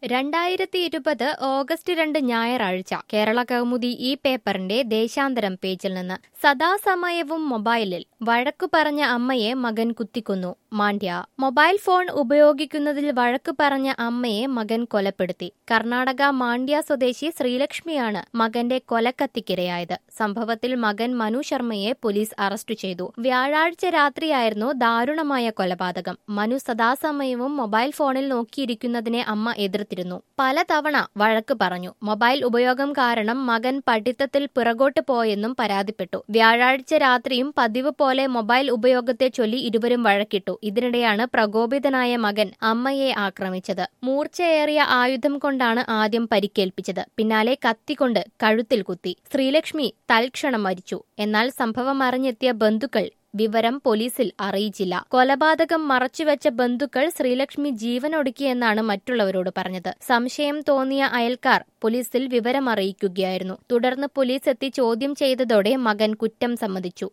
രണ്ടായിരത്തി ഇരുപത് ഓഗസ്റ്റ് രണ്ട് ഞായറാഴ്ച കേരള കൗമുദി ഈ പേപ്പറിന്റെ ദേശാന്തരം പേജിൽ നിന്ന് സദാസമയവും മൊബൈലിൽ വഴക്കു പറഞ്ഞ അമ്മയെ മകൻ കുത്തിക്കൊന്നു മാണ്ഡ്യ മൊബൈൽ ഫോൺ ഉപയോഗിക്കുന്നതിൽ വഴക്കു പറഞ്ഞ അമ്മയെ മകൻ കൊലപ്പെടുത്തി കർണാടക മാണ്ഡ്യ സ്വദേശി ശ്രീലക്ഷ്മിയാണ് മകന്റെ കൊലക്കത്തിക്കിരയായത് സംഭവത്തിൽ മകൻ മനു ശർമ്മയെ പോലീസ് അറസ്റ്റ് ചെയ്തു വ്യാഴാഴ്ച രാത്രിയായിരുന്നു ദാരുണമായ കൊലപാതകം മനു സദാസമയവും മൊബൈൽ ഫോണിൽ നോക്കിയിരിക്കുന്നതിനെ അമ്മ എതിർത്തിരുന്നു പലതവണ വഴക്ക് പറഞ്ഞു മൊബൈൽ ഉപയോഗം കാരണം മകൻ പഠിത്തത്തിൽ പിറകോട്ട് പോയെന്നും പരാതിപ്പെട്ടു വ്യാഴാഴ്ച രാത്രിയും പതിവ് പോലെ മൊബൈൽ ഉപയോഗത്തെ ചൊല്ലി ഇരുവരും വഴക്കിട്ടു ഇതിനിടെയാണ് പ്രകോപിതനായ മകൻ അമ്മയെ ആക്രമിച്ചത് മൂർച്ചയേറിയ ആയുധം കൊണ്ടാണ് ആദ്യം പരിക്കേൽപ്പിച്ചത് പിന്നാലെ കത്തികൊണ്ട് കഴുത്തിൽ കുത്തി ശ്രീലക്ഷ്മി തൽക്ഷണം മരിച്ചു എന്നാൽ സംഭവം അറിഞ്ഞെത്തിയ ബന്ധുക്കൾ വിവരം പോലീസിൽ അറിയിച്ചില്ല കൊലപാതകം മറച്ചുവെച്ച ബന്ധുക്കൾ ശ്രീലക്ഷ്മി ജീവനൊടുക്കിയെന്നാണ് മറ്റുള്ളവരോട് പറഞ്ഞത് സംശയം തോന്നിയ അയൽക്കാർ പോലീസിൽ വിവരമറിയിക്കുകയായിരുന്നു തുടർന്ന് പോലീസ് എത്തി ചോദ്യം ചെയ്തതോടെ മകൻ കുറ്റം സമ്മതിച്ചു